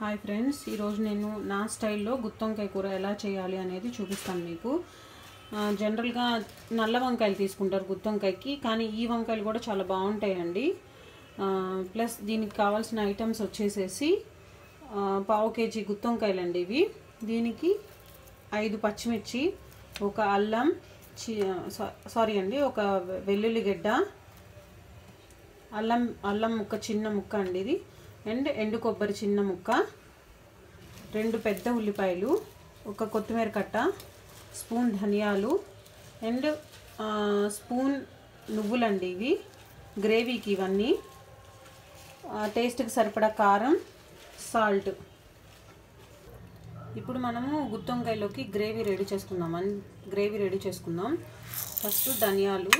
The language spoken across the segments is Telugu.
హాయ్ ఫ్రెండ్స్ ఈరోజు నేను నా స్టైల్లో గుత్తొంకాయ కూర ఎలా చేయాలి అనేది చూపిస్తాను మీకు ఆ, జనరల్గా నల్ల వంకాయలు తీసుకుంటారు గుత్తొంకాయకి కానీ ఈ వంకాయలు కూడా చాలా బాగుంటాయండి ఆ, ప్లస్ దీనికి కావాల్సిన ఐటమ్స్ వచ్చేసేసి ఆ, పావు కేజీ గుత్తొంకాయలు అండి ఇవి దీనికి ఐదు పచ్చిమిర్చి ఒక అల్లం చి సా- సారీ అండి ఒక వెల్లుల్లిగడ్డ అల్లం అల్లం ముక్క చిన్న ముక్క అండి ఇది అండ్ ఎండు కొబ్బరి చిన్న ముక్క రెండు పెద్ద ఉల్లిపాయలు ఒక కొత్తిమీర కట్ట స్పూన్ ధనియాలు అండ్ ఆ, స్పూన్ నువ్వులండి ఇవి గ్రేవీకి ఇవన్నీ ఆ, టేస్ట్కి సరిపడా కారం సాల్ట్ ఇప్పుడు మనము గుత్తొంకాయలోకి గ్రేవీ రెడీ చేసుకుందాం అన్ గ్రేవీ రెడీ చేసుకుందాం ఫస్ట్ ధనియాలు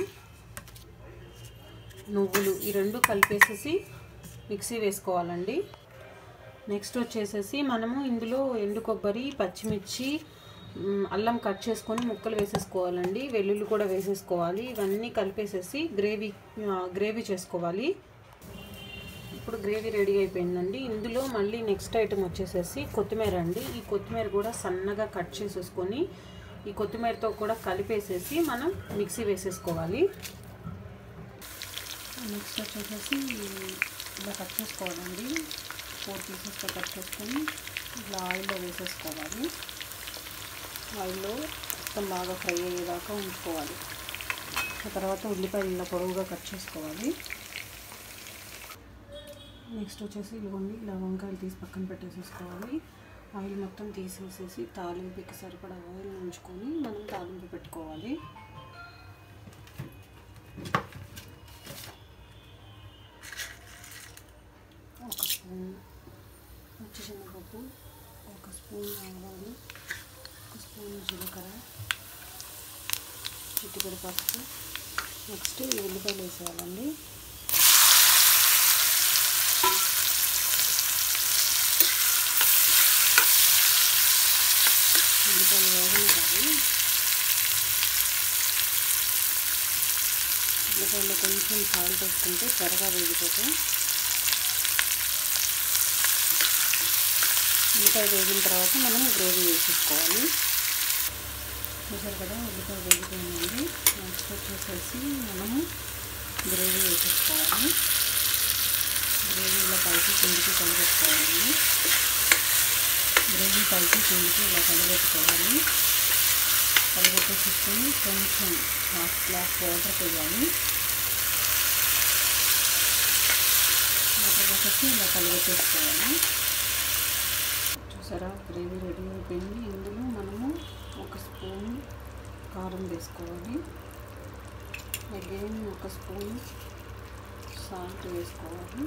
నువ్వులు ఈ రెండు కలిపేసేసి మిక్సీ వేసుకోవాలండి నెక్స్ట్ వచ్చేసేసి మనము ఇందులో ఎండు కొబ్బరి పచ్చిమిర్చి మ్, అల్లం కట్ చేసుకొని ముక్కలు వేసేసుకోవాలండి వెల్లుల్లి కూడా వేసేసుకోవాలి ఇవన్నీ కలిపేసేసి గ్రేవీ ఆ, గ్రేవీ చేసుకోవాలి ఇప్పుడు గ్రేవీ రెడీ అయిపోయిందండి ఇందులో మళ్ళీ నెక్స్ట్ ఐటమ్ వచ్చేసేసి కొత్తిమీర అండి ఈ కొత్తిమీర కూడా సన్నగా కట్ చేసేసుకొని ఈ కొత్తిమీరతో కూడా కలిపేసేసి మనం మిక్సీ వేసేసుకోవాలి నెక్స్ట్ వచ్చేసేసి ఇలా కట్ చేసుకోవాలండి ఫోర్ పీసెస్తో కట్ చేసుకొని ఇలా ఆయిల్లో వేసేసుకోవాలి ఆయిల్లో మొత్తం బాగా ఫ్రై అయ్యేదాకా ఉంచుకోవాలి ఆ తర్వాత ఉల్లిపాయలు ఇలా పొడవుగా కట్ చేసుకోవాలి నెక్స్ట్ వచ్చేసి ఇదిగోండి ఇలా వంకాయలు తీసి పక్కన పెట్టేసేసుకోవాలి ఆయిల్ మొత్తం తీసేసేసి తాలింపుకి సరిపడా ఆయిల్ ఉంచుకొని మనం తాలింపు పెట్టుకోవాలి ఒక స్పూన్ పచ్చిశనగపప్పు ఒక స్పూన్ ఆవాలు ఒక స్పూన్ జీలకర్ర చిట్టుకడ పసుపు నెక్స్ట్ ఈ ఉల్లిపాయలు వేసేయాలండి ఉల్లిపాయలు వేగనే కాదు ఉల్లిపాయలో కొంచెం సాల్ట్ వేసుకుంటే త్వరగా వేగిపోతాయి ఉల్లిపాయ వేగిన తర్వాత మనం గ్రేవీ వేసేసుకోవాలి చూసారు కదా ఉల్లిపాయ వేగిపోయిందండి నెక్స్ట్ వచ్చేసేసి మనము గ్రేవీ వేసేసుకోవాలి గ్రేవీ ఇలా పైకి కిందికి కలిపెట్టుకోవాలండి గ్రేవీ పైకి కిందికి ఇలా కలిపెట్టుకోవాలి కలిపెట్టేసుకొని కొంచెం హాఫ్ గ్లాస్ వాటర్ పోయాలి వాటర్ పోసేసి ఇలా కలిపెట్టేసుకోవాలి చూసారా గ్రేవీ రెడీ అయిపోయింది ఇందులో మనము ఒక స్పూన్ కారం వేసుకోవాలి అగైన్ ఒక స్పూన్ సాల్ట్ వేసుకోవాలి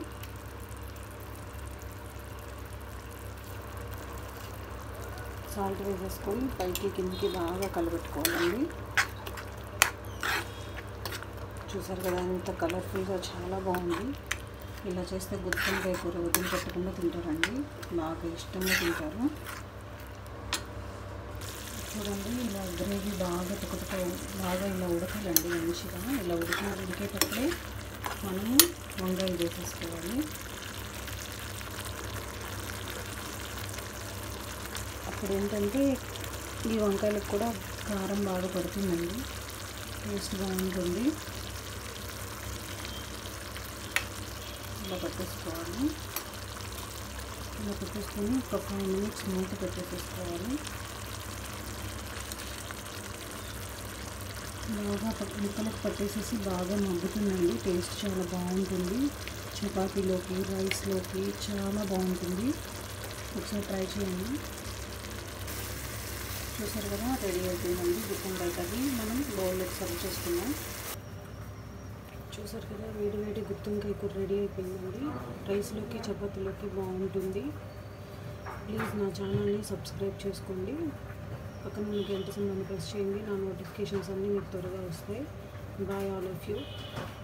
సాల్ట్ వేసేసుకొని పైకి కిందికి బాగా కలబెట్టుకోవాలండి చూసారు కదా ఎంత కలర్ఫుల్గా చాలా బాగుంది ఇలా చేస్తే గుత్తొంకాయ కూర వదిలిపెట్టకుండా తింటారండి బాగా ఇష్టంగా తింటారు చూడండి ఇలా గ్రేవీ బాగా తుకతుక బాగా ఇలా ఉడకాలండి మంచిగా ఇలా ఉడికి ఉడికేటప్పుడే మనము వంకాయలు వేసేసుకోవాలి అప్పుడు ఏంటంటే ఈ వంకాయలకు కూడా కారం బాగా పడుతుందండి టేస్ట్ బాగుంటుంది ఇలా పెట్టేసుకోవాలి ఇలా పెట్టేసుకొని ఒక ఫైవ్ మినిట్స్ మూత పెట్టేసేసుకోవాలి బాగా ప- ముక్కలకు పట్టేసేసి బాగా మగ్గుతుందండి టేస్ట్ చాలా బాగుంటుంది చపాతీలోకి రైస్లోకి చాలా బాగుంటుంది ఒకసారి ట్రై చేయండి చూసారు కదా రెడీ అయిపోయిందండి గుత్తొంకాయ కర్రీ మనం బౌల్లోకి సర్వ్ చేసుకుందాం చూసారు కదా వేడి వేడి గుత్తొంకాయ కూర రెడీ అయిపోయిందండి రైస్లోకి చపాతీలోకి బాగుంటుంది ప్లీజ్ నా ఛానల్ని సబ్స్క్రైబ్ చేసుకోండి పక్కన మీకు ఎంత సమయం ప్రెస్ చేయండి నా నోటిఫికేషన్స్ అన్నీ మీకు త్వరగా వస్తాయి బాయ్ ఆల్ ఆఫ్ యూ